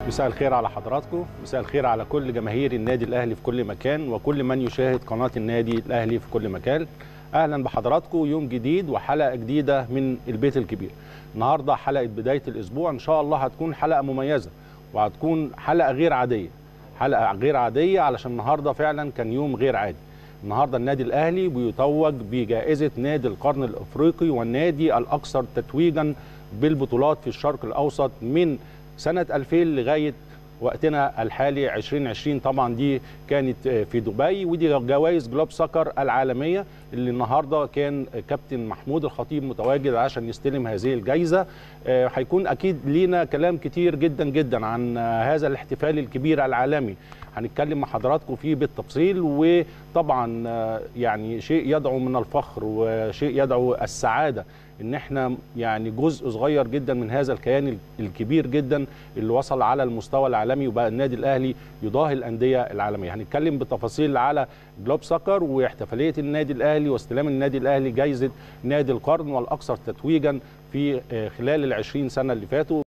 مساء الخير على حضراتكم مساء الخير على كل جماهير النادي الاهلي في كل مكان وكل من يشاهد قناه النادي الاهلي في كل مكان اهلا بحضراتكم يوم جديد وحلقه جديده من البيت الكبير النهارده حلقه بدايه الاسبوع ان شاء الله هتكون حلقه مميزه وهتكون حلقه غير عاديه حلقه غير عاديه علشان النهارده فعلا كان يوم غير عادي النهارده النادي الاهلي بيتوج بجائزه نادي القرن الافريقي والنادي الاكثر تتويجا بالبطولات في الشرق الاوسط من سنه 2000 لغايه وقتنا الحالي 2020 طبعا دي كانت في دبي ودي جوائز جلوب سكر العالميه اللي النهارده كان كابتن محمود الخطيب متواجد عشان يستلم هذه الجائزه هيكون اكيد لينا كلام كتير جدا جدا عن هذا الاحتفال الكبير العالمي هنتكلم مع حضراتكم فيه بالتفصيل وطبعا يعني شيء يدعو من الفخر وشيء يدعو السعاده ان احنا يعني جزء صغير جدا من هذا الكيان الكبير جدا اللي وصل على المستوى العالمي وبقى النادي الاهلي يضاهي الانديه العالميه هنتكلم بتفاصيل على جلوب سكر واحتفاليه النادي الاهلي واستلام النادي الاهلي جائزه نادي القرن والاكثر تتويجا في خلال ال 20 سنه اللي فاتوا